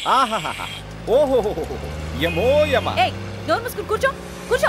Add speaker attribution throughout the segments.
Speaker 1: ఆహాహా ఓహో యమో యమ
Speaker 2: ఏయ్ నోరు మూసుకుని కూర్చో కూర్చో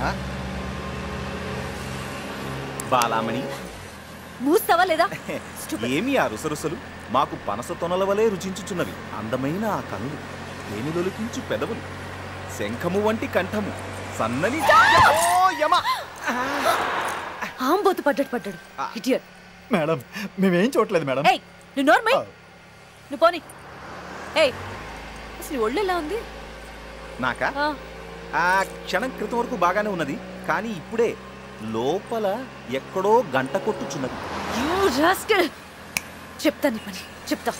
Speaker 1: బాలామణి
Speaker 2: మూస్తావా లేదా Stupid.
Speaker 1: ఏమి ఆ రుసరుసలు మాకు పనస తొనల వలె రుచించుచున్నవి అందమైన ఆ కనులు తేనెలొలికించు పెదవులు శంఖము వంటి కంఠము సన్నని యమో యమ
Speaker 2: ఆంబోతు పడ్డాడు పడ్డాడు ఇడియట్
Speaker 3: మేడం మేమేం చూడలేదు మేడం
Speaker 2: ఏయ్ నువ్వు నోర్మై నువ్వు పోని ఏయ్ అసలు ఈ ఒళ్ళు ఎలా ఉంది
Speaker 1: నాకా
Speaker 2: ఆ,
Speaker 1: ఆ క్షణం క్రితం వరకు బాగానే ఉన్నది కానీ ఇప్పుడే లోపల ఎక్కడో గంట కొట్టుచున్నది
Speaker 2: you rascal. చెప్తా నీ పని చెప్తా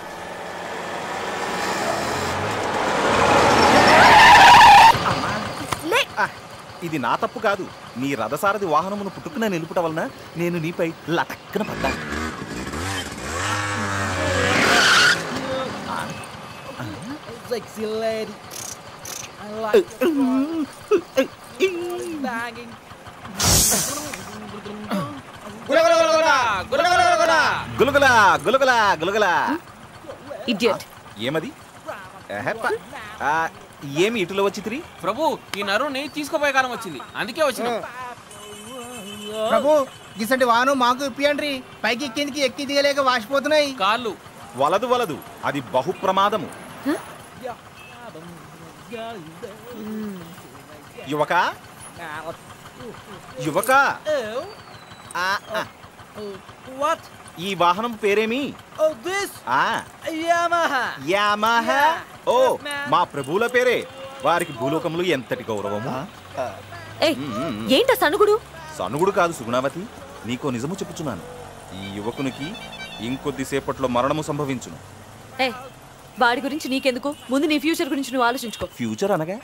Speaker 2: లే
Speaker 1: ఆ, ఇది నా తప్పు కాదు నీ రథసారథి వాహనమును పుట్టుకున నిలుపుట వలన నేను నీపై లటక్కన పడ్డాను
Speaker 4: Sexy lady. I like banging.
Speaker 1: గులగులా గులగులా గులగులా
Speaker 2: ఇడియట్
Speaker 1: ఏమది ఎహెప్ప. ఆ, ఏమి ఇటులో వచ్చి తిరిగి
Speaker 5: ప్రభు ఈ నరుని తీసుకుపోయే కాలం వచ్చింది అందుకే వచ్చిన
Speaker 4: ప్రభు గిసంటి వాను మాకు ఇప్పియండ్రి పైకి కిందికి ఎక్కి దిగలేక వాసిపోతున్నాయి
Speaker 5: కాళ్ళు
Speaker 1: వలదు వలదు అది బహు ప్రమాదము యువక యువక ఆ, ఆ,
Speaker 4: What?
Speaker 1: ఈ వాహనం పేరేమి
Speaker 4: Oh, this
Speaker 1: ఆ
Speaker 4: Yamaha.
Speaker 1: యామహ ఓ
Speaker 4: Yes, ma'am.
Speaker 1: మా ప్రభువుల పేరే వారికి భూలోకములు ఎంతటి గౌరవము
Speaker 2: ఏయ్ ఏంటా సనుగుడు
Speaker 1: సనుగుడు కాదు సుగుణావతి నీకో నిజము చెప్పుచున్నాను ఈ యువకునికి ఇంకొద్దిసేపట్లో మరణము సంభవించును
Speaker 2: ఏయ్ వాడి గురించి నీకెందుకు ముందు నీ ఫ్యూచర్ గురించి నువ్వు ఆలోచించుకో
Speaker 1: ఫ్యూచర్ అనగా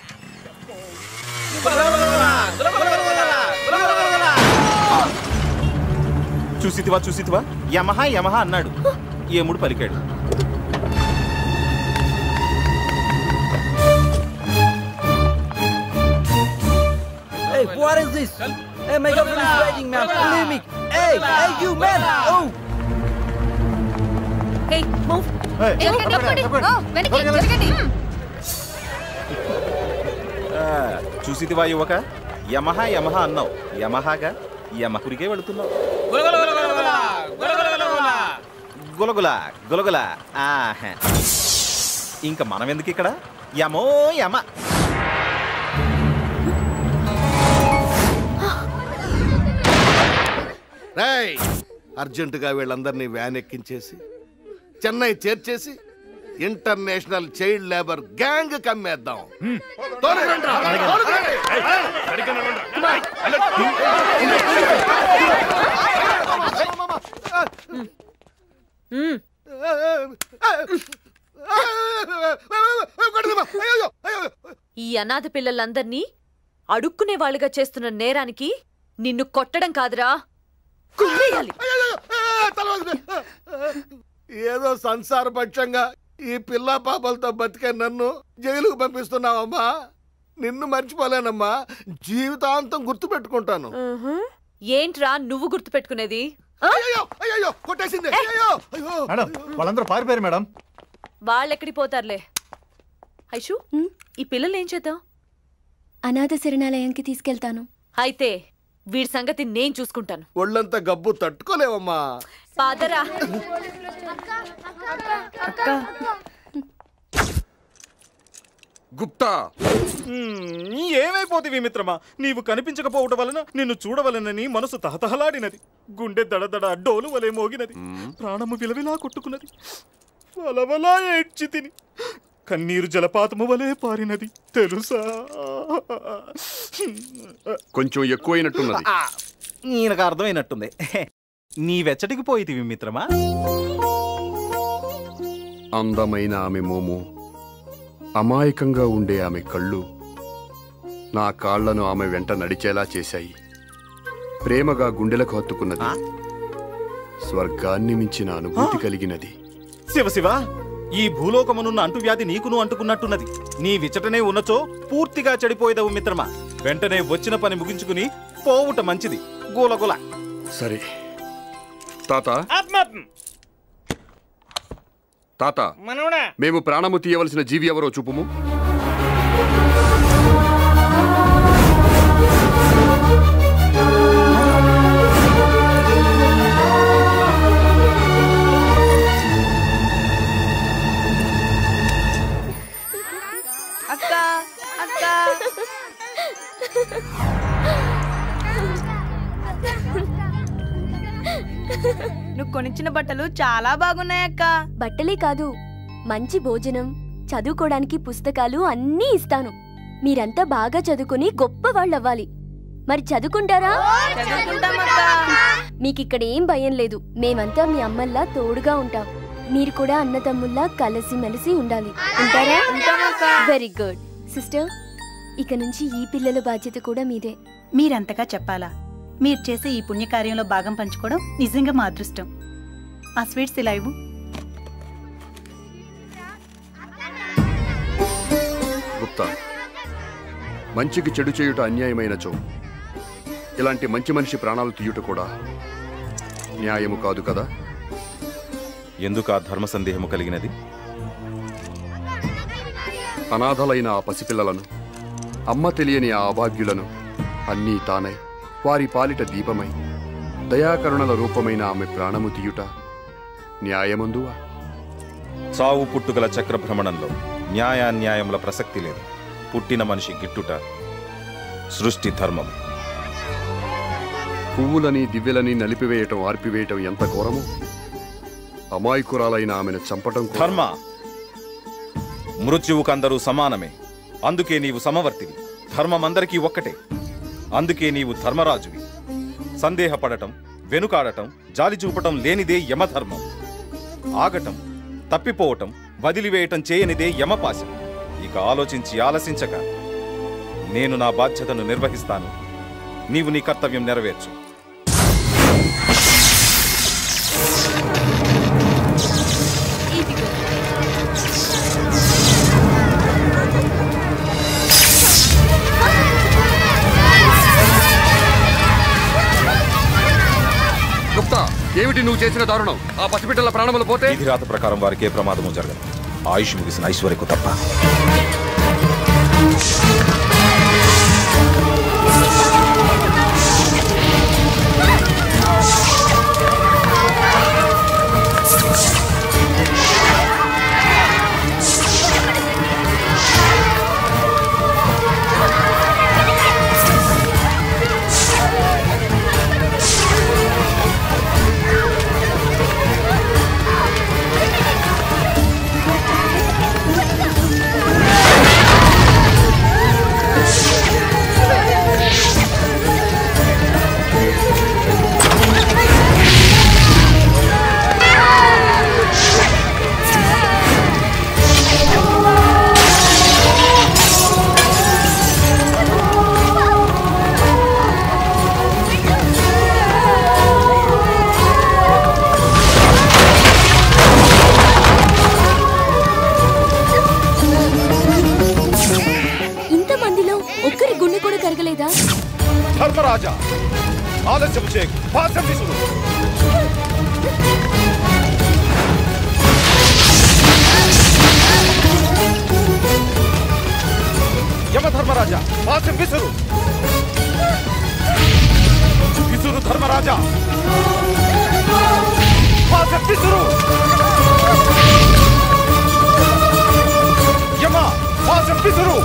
Speaker 1: చూసితివా చూసితివా యమహ యమహ అన్నాడు ఏముడు పలికాడు
Speaker 4: Hey, what is this? Hey, my girlfriend is waiting, man. Leave me. Hey, hey, you man. Oh.
Speaker 2: ఏయ్ మూవ్
Speaker 1: ఆ, చూసితివా యువక యమహ యమహ అన్నావు యమహగా యమకురికే వెళుతున్నావు
Speaker 5: గులగుల గులగుల గుల. గులగుల గులగుల.
Speaker 1: గులగుల గులగుల ఆహా ఇంకా మనం ఎందుకు ఇక్కడ యమో యమ
Speaker 6: రేయ్ అర్జెంటుగా వీళ్ళందరినీ వ్యాన్ ఎక్కించేసి చెన్నై చేర్చేసి ఇంటర్నేషనల్ చైల్డ్ లేబర్ గ్యాంగ్ కమ్మేద్దాం తోలుకురండ్రా, తోలుకురండి.
Speaker 2: మ్మ్.
Speaker 6: కొడుతుమ్మా. అయ్యయ్యో, అయ్యయ్యో.
Speaker 2: ఈ అనాథ పిల్లలందర్నీ అడుక్కునే వాళ్ళుగా చేస్తున్న నేరానికి నిన్ను కొట్టడం కాదురా కుమ్మేయాలి
Speaker 6: అయ్యయ్యో, ఆ, తల వదిలే. ఏదో సంసార పక్షంగా ఈ పిల్ల పాపలతో బతికే నన్ను జైలుకు పంపిస్తున్నావమ్మా నిన్ను మర్చిపోలేనమ్మా జీవితాంతం గుర్తు పెట్టుకుంటాను
Speaker 2: ఏంట్రా నువ్వు గుర్తుపెట్టుకునేది ఆ?
Speaker 6: అయ్యో అయ్యో కొట్టేసింది అయ్యో అయ్యో
Speaker 3: మేడం వాళ్ళందరూ పారిపోయారు మేడం
Speaker 2: వాళ్ళెక్కడికి పోతారులే ఐషు ఈ పిల్లలు ఏం చేద్దాం
Speaker 7: అనాథ శరణాలయానికి తీసుకెళ్తాను
Speaker 2: అయితే వీడి సంగతి నేను చూసుకుంటాను
Speaker 6: ఒళ్ళంతా గబ్బు తట్టుకోలేవమ్మా
Speaker 2: పాదరా
Speaker 6: గుప్తా
Speaker 1: మ్మ్, ఏమైపోతివి మిత్రమా నీవు కనిపించకపోవటం వలన నిన్ను చూడవలనని మనసు తహతహలాడినది గుండె దడదడ డోలు వలె మోగినది ప్రాణము విలవిలా కొట్టుకున్నది వలవలా ఏడ్చి తిని కన్నీరు జలపాతము వలె పారినది తెలుసా
Speaker 6: కొంచెం ఎక్కువైనట్టున్నది
Speaker 1: ఆ, ఈయనకు అర్థమైనట్టుంది నీ వెచ్చటికి పోయితివి మిత్రమా
Speaker 6: అందమైన ఆమె మోము అమాయకంగా ఉండే ఆమె కళ్ళు నా కాళ్లను ఆమె వెంట నడిచేలా చేశాయి ప్రేమగా గుండెలకు హత్తుకున్నది స్వర్గాన్ని మించిన అనుభూతి కలిగినది
Speaker 1: శివ శివ ఈ భూలోకమునున్న అంటువ్యాధి నీకును అంటుకున్నట్టున్నది నీ విచటనే ఉన్నచో పూర్తిగా చెడిపోయేదవు మిత్రమా వెంటనే వచ్చిన పని ముగించుకుని పోవుట మంచిది గోలగోల
Speaker 6: సరే తాత
Speaker 8: తాత
Speaker 5: మనవడా
Speaker 8: మేము ప్రాణము తీయవలసిన జీవి ఎవరో చూపుము
Speaker 9: అక్క అక్క నువ్వు కొనిచ్చిన బట్టలు చాలా బాగున్నాయి అక్క
Speaker 7: బట్టలే కాదు మంచి భోజనం చదువుకోవడానికి పుస్తకాలు అన్నీ ఇస్తాను మీరంతా బాగా చదువుకుని గొప్ప అవ్వాలి మరి చదువుకుంటారా
Speaker 9: చదువుకుంటామక్క
Speaker 7: మీకిక్కడ ఏం భయం లేదు మేమంతా మీ అమ్మల్లా తోడుగా ఉంటాం మీరు కూడా అన్నదమ్ముల్లా కలిసి మెలిసి ఉండాలి ఉంటారా
Speaker 9: ఉంటామక్క.
Speaker 7: వెరీ గుడ్ సిస్టర్ ఇక నుంచి ఈ పిల్లల బాధ్యత కూడా మీదే
Speaker 10: మీరంతగా చెప్పాలా మీరు చేసే ఈ పుణ్యకార్యంలో భాగం పంచుకోవడం నిజంగా మా అదృష్టం ఆ స్వీట్స్ ఇలా ఇవ్వు
Speaker 8: గుప్తా మంచికి చెడు చేయుట అన్యాయమైన చో ఇలాంటి మంచి మనిషి ప్రాణాలు తీయుట కూడా న్యాయము కాదు కదా
Speaker 1: ఎందుకు ఆ ధర్మ సందేహము కలిగినది
Speaker 8: అనాథలైన ఆ పసిపిల్లలను అమ్మ తెలియని ఆ అభాగ్యులను అన్నీ తానై వారి పాలిట దీపమై దయాకరుణల రూపమైన ఆమె ప్రాణము తీయుట న్యాయమందువా
Speaker 1: చావు పుట్టుగల చక్రభ్రమణంలో న్యాయాన్యాయముల ప్రసక్తి లేదు పుట్టిన మనిషి గిట్టుట సృష్టి ధర్మం
Speaker 8: పువ్వులని దివ్యలని నలిపివేయటం ఆర్పివేయటం ఎంత ఘోరమో అమాయకురాలైన ఆమెను చంపటం కూడా-
Speaker 1: ధర్మ మృత్యువుకందరూ సమానమే అందుకే నీవు సమవర్తివి ధర్మమందరికీ ఒక్కటే అందుకే నీవు ధర్మరాజువి సందేహపడటం వెనుకాడటం జాలి చూపటం లేనిదే యమధర్మం ఆగటం తప్పిపోవటం వదిలివేయటం చేయనిదే యమపాశం ఇక ఆలోచించి ఆలసించక నేను నా బాధ్యతను నిర్వహిస్తాను నీవు నీ కర్తవ్యం నెరవేర్చు
Speaker 8: గుప్తా ఏమిటి నువ్వు చేసిన దారుణం ఆ పసిబిడ్డల ప్రాణములు పోతే
Speaker 1: విధి రాత ప్రకారం వారికి ఏ ప్రమాదము జరగదు ఆయుష్ ముగిసిన ఐశ్వర్యకు తప్ప
Speaker 7: ఇంతమందిలో ఒక్కరి గుండె కూడా కరగలేదా
Speaker 1: ధర్మరాజా ఆలస్యం చేయకు పాశం విసురు యమధర్మరాజా పాశం విసురు విసురు ధర్మరాజా పాశం విసురు యమ పాశం విసురు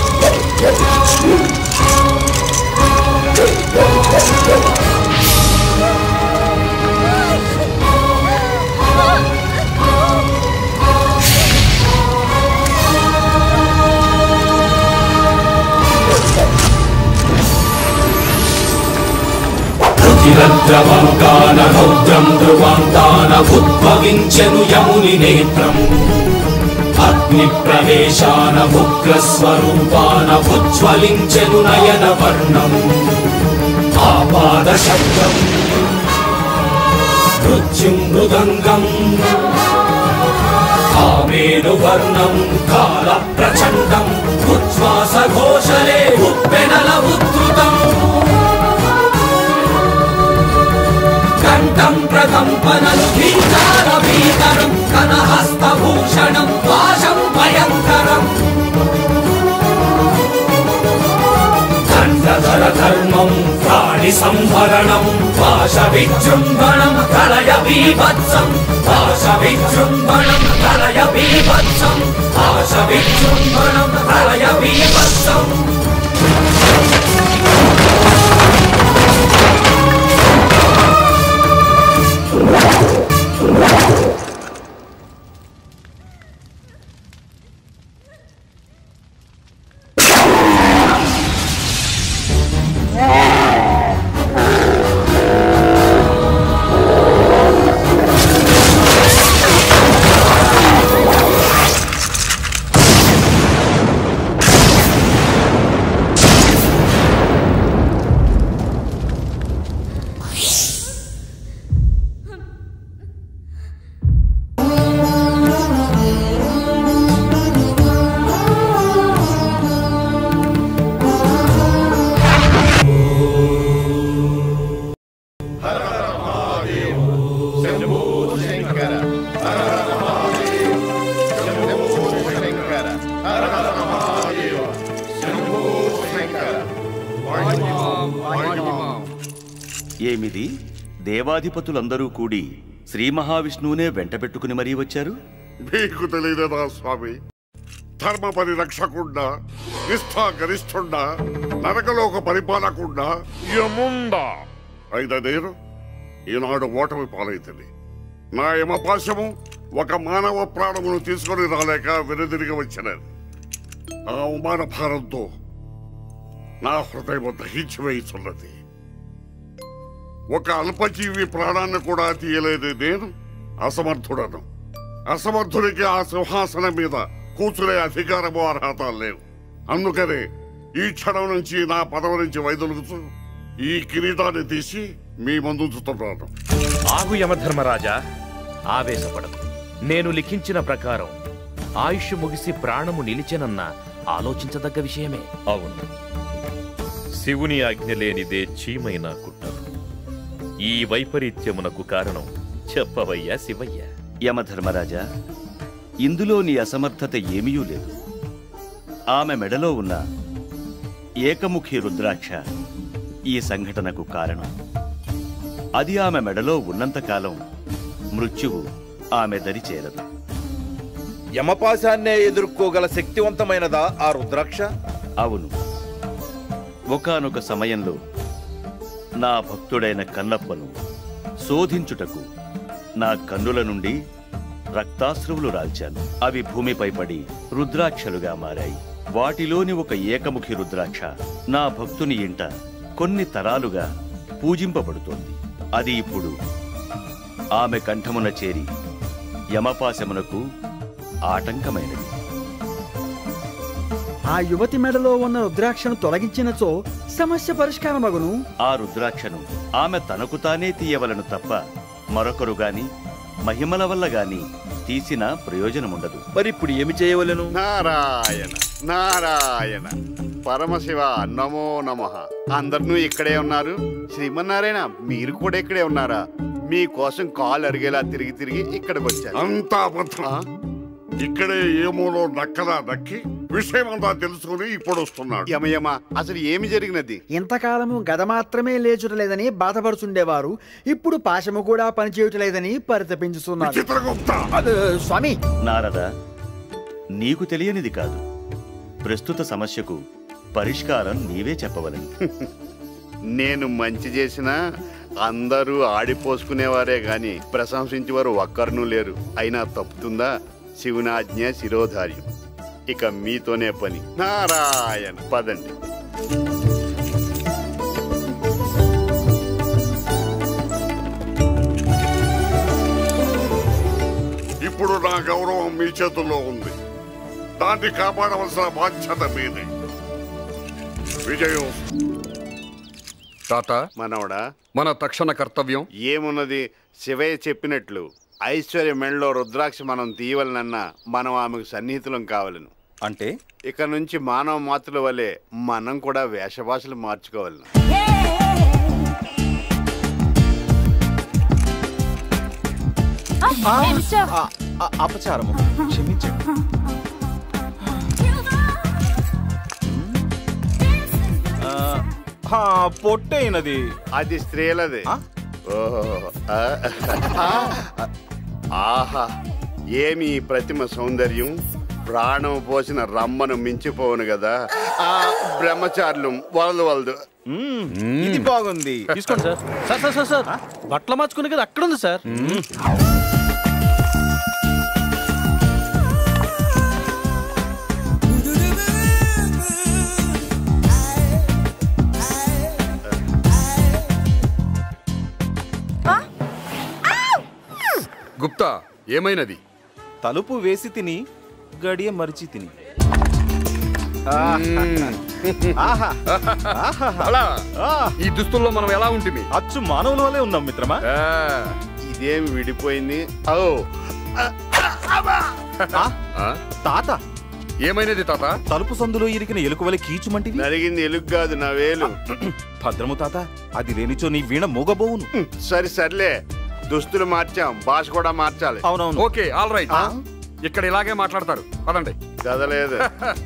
Speaker 11: రుధిరద్రవంకాన రౌద్రం ధ్రువాంతాన ఉద్భవించెను యముని నేత్రం అగ్ని ప్రవేశాన ఉగ్రస్వరూపాన ఉజ్వలించెను నయన వర్ణం ఆపాద శబ్దం మృత్యుం మృదంగం ఆమేను వర్ణం కాల ప్రచండం ఉచ్ఛ్వాస ఘోషలే ఉప్పెనల ఉద్ధృతం కంఠం ప్ర కంపనలు భీతాల భీకరం కనహస్తభూషణం పాశం భయంకరం దండధర ధర్మం ప్రాణి సంభరణం పాశ విజృంభణం కలయ బీభత్సం పాశ విజృంభణం కలయ బీభత్సం పాశ విజృంభణం కలయ బీభత్సం
Speaker 12: ఏమిది దేవాధిపతులందరూ కూడి శ్రీ మహావిష్ణువునే వెంటబెట్టుకుని మరీ వచ్చారు
Speaker 13: మీకు తెలియదా స్వామి ధర్మ పరిరక్షకుండా నిష్ఠా గరిష్ఠుండా నరకలోక పరిపాలకుండా యముండా అయిన నేను ఈనాడు ఓటమి పాలైతుంది నా యమపాశము ఒక మానవ ప్రాణమును తీసుకొని రాలేక వెనుదిరిగి వచ్చినది ఆ అవమాన భారంతో నా హృదయం దహించి వేయుచున్నది ఒక అల్పజీవి ప్రాణాన్ని కూడా తీయలేదు నేను అసమర్థుడను అసమర్థుడికి ఆ సింహాసనం మీద కూర్చునే అధికారము అర్హత లేవు అందుకనే ఈ క్షణం నుంచి నా పదవి నుంచి వైదొలుగుతూ ఈ కిరీటాన్ని తీసి మీ ముందుంచుతున్నాను
Speaker 14: ఆగు యమధర్మరాజా ఆవేశపడకు నేను లిఖించిన ప్రకారం ఆయుష్ ముగిసి ప్రాణము నిలిచెనన్న ఆలోచించదగ్గ విషయమే అవును శివుని ఆజ్ఞ లేనిదే చీమైనా కుట్టదు ఈ వైపరీత్యమునకు కారణం చెప్పవయ్యా శివయ్య
Speaker 12: యమధర్మరాజా ఇందులో నీ అసమర్థత ఏమీయూ లేదు ఆమె మెడలో ఉన్న ఏకముఖి రుద్రాక్ష ఈ సంఘటనకు కారణం అది ఆమె మెడలో ఉన్నంతకాలం మృత్యువు ఆమె దరి చేరదు
Speaker 15: యమపాశాన్నే ఎదుర్కోగల శక్తివంతమైనదా ఆ రుద్రాక్ష
Speaker 12: అవును ఒకానొక సమయంలో నా భక్తుడైన కన్నప్పను శోధించుటకు నా కన్నుల నుండి రక్తాశ్రువులు రాల్చాను అవి భూమిపై పడి రుద్రాక్షలుగా మారాయి వాటిలోని ఒక ఏకముఖి రుద్రాక్ష నా భక్తుని ఇంట కొన్ని తరాలుగా పూజింపబడుతోంది అది ఇప్పుడు ఆమె కంఠమున చేరి యమపాశమునకు ఆటంకమైనది
Speaker 4: ఆ యువతి మెడలో ఉన్న రుద్రాక్షను తొలగించినచో సమస్య పరిష్కారమగును
Speaker 12: ఆ రుద్రాక్షను ఆమె తనకు తానే తీయవలను తప్ప మరొకరు గాని మహిమల వల్ల గాని తీసిన ప్రయోజనముండదు
Speaker 15: మరిప్పుడు ఏమి చేయవలెను
Speaker 16: నారాయణ నారాయణ పరమశివ నమో నమ అందరూ ఇక్కడే ఉన్నారు శ్రీమన్నారాయణ మీరు కూడా ఇక్కడే ఉన్నారా మీకోసం కాలు అరిగేలా తిరిగి తిరిగి ఇక్కడికి వచ్చారు
Speaker 13: అంతా అబద్ధం ఇక్కడే ఏమోలో నక్కలా నక్కి విషయమంతా తెలుసుకుని ఇప్పుడు వస్తున్నాడు
Speaker 16: యమయమ అసలు ఏమి జరిగినది
Speaker 4: ఇంతకాలము గద మాత్రమే లేచుటలేదని బాధపడుచుండేవారు ఇప్పుడు పాశము కూడా పనిచేయటలేదని పరితపించుతున్నారు అదే, స్వామి
Speaker 12: నారద నీకు తెలియనిది కాదు ప్రస్తుత సమస్యకు పరిష్కారం నీవే చెప్పవలను
Speaker 16: నేను మంచి చేసినా అందరూ ఆడిపోసుకునేవారే గాని ప్రశంసించేవారు ఒక్కరునూ లేరు అయినా తప్పుతుందా శివునాజ్ఞ శిరోధార్యం ఇక మీతోనే పని నారాయణ పదండి
Speaker 13: ఇప్పుడు నా గౌరవం మీ చేతుల్లో ఉంది దాన్ని కాపాడవలసిన బాధ్యత మీది విజయం
Speaker 8: తాత
Speaker 16: మనవడా
Speaker 8: మన తక్షణ కర్తవ్యం
Speaker 16: ఏమున్నది శివయ్య చెప్పినట్లు ఐశ్వర్య మెళ్ళలో రుద్రాక్ష మనం తీయవలనన్నా మనం ఆమెకు సన్నిహితులం కావాలను
Speaker 15: అంటే
Speaker 16: ఇక నుంచి మానవ మాతృల వలె మనం కూడా వేషభాషలు మార్చుకోవాలను
Speaker 1: ఆ,
Speaker 2: ఏ, మిస్టర్.
Speaker 1: ఆ, ఆ, అపచారము క్షమించండి ఆ, ఆ, పొట్టైనది
Speaker 16: అది స్త్రీలది ఓహో ఆ, ఆ, ఆహా ఏమి ఈ ప్రతిమ సౌందర్యం ప్రాణం పోసిన రమ్మను మించిపోవును కదా ఆ బ్రహ్మచారులు వలదు వలదు
Speaker 1: ఇది బాగుంది
Speaker 4: తీసుకోండి sir sir sir sir sir బట్టలు మార్చుకునే కదా అక్కడ ఉంది సార్
Speaker 8: గుప్తా ఏమైనది
Speaker 1: తలుపు వేసి తిని గడియ మరిచి తిని ఆహా. ఆహా.
Speaker 8: అలా
Speaker 1: ఆ.
Speaker 8: ఈ దుస్తుల్లో మనం ఎలా ఉంటుంది
Speaker 1: అచ్చు మానవుల వల్లే ఉన్నాం మిత్రమా
Speaker 16: ఇదేం విడిపోయింది ఓ
Speaker 1: తాత
Speaker 8: ఏమైనది తాత
Speaker 1: తలుపు సందులో ఇరికిన ఎలుక వలె కీచుమంటివి
Speaker 16: నరిగింది ఎలుగు కాదు నా వేలు
Speaker 1: భద్రము తాత అది లేనిచో నీ వీణ మూగబోవును
Speaker 16: సరే సర్లే దుస్తులు మార్చాం భాష కూడా మార్చాలి
Speaker 1: అవునవును
Speaker 8: ఓకే ఆల్ రైట్ ఇక్కడ ఇలాగే మాట్లాడతారు పదండి
Speaker 16: కదలేదు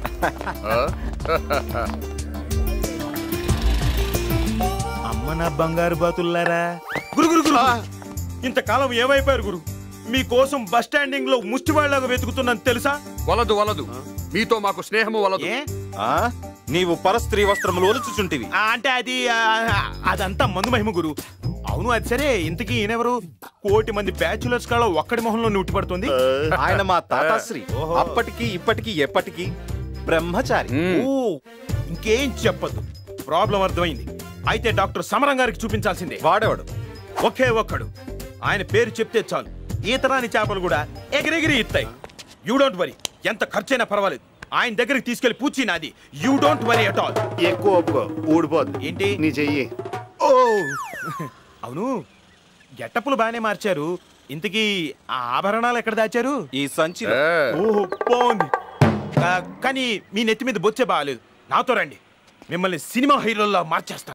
Speaker 17: అమ్మ నా బంగారు బాతుల్లారా గురు గురు గురు ఇంతకాలం ఏమైపోయారు గురు మీకోసం బస్ స్టాండింగ్ లో ముష్టివాళ్లాగా వెతుకుతున్నాను తెలుసా
Speaker 8: వలదు వలదు మీతో మాకు స్నేహము వలదు
Speaker 1: ఆ నీవు పరస్త్రీ వస్త్రములు ఒలుచుచుంటివి
Speaker 17: ఆ, అంటే అది ఆ, అదంతా మందు మహిమ గురు అవును అది సరే ఇంతకీ ఈయనెవరు కోటి మంది బ్యాచులర్స్ కాడ ఒక్కడి మొహంలో నుట్టి పడుతుంది
Speaker 1: ఆయన మా తాతాశ్రీ అప్పటికి ఇప్పటికి ఎప్పటికి బ్రహ్మచారి
Speaker 17: ఓ ఇంకేం చెప్పద్దు ప్రాబ్లం అర్థమైంది అయితే డాక్టర్ సమరం గారికి చూపించాల్సిందే
Speaker 1: వాడేవాడు
Speaker 17: ఒకే ఒక్కడు ఆయన పేరు చెప్తే చాలు ఈతరాని చేపలు కూడా ఎగిరెగిరి ఇస్తాయి యూ డోంట్ వరీ ఎంత ఖర్చైనా పర్వాలేదు ఆయన దగ్గరికి తీసుకెళ్లి పూచి నాది you don't worry at all
Speaker 16: ఎక్కువ ఒప్పుకో ఊడిపోద్ది
Speaker 17: ఏంటి
Speaker 16: నీ చెయ్యి
Speaker 17: ఓ అవును గెట్టప్పులు బాగానే మార్చారు ఇంతకీ ఆ ఆభరణాలు ఎక్కడ దాచారు
Speaker 1: ఈ సంచిలో
Speaker 17: ఓహో బాగుంది ఆ, కానీ మీ నెత్తి మీద బొచ్చే బాగాలేదు నాతో రండి మిమ్మల్ని సినిమా హీరోల్లో మార్చేస్తాను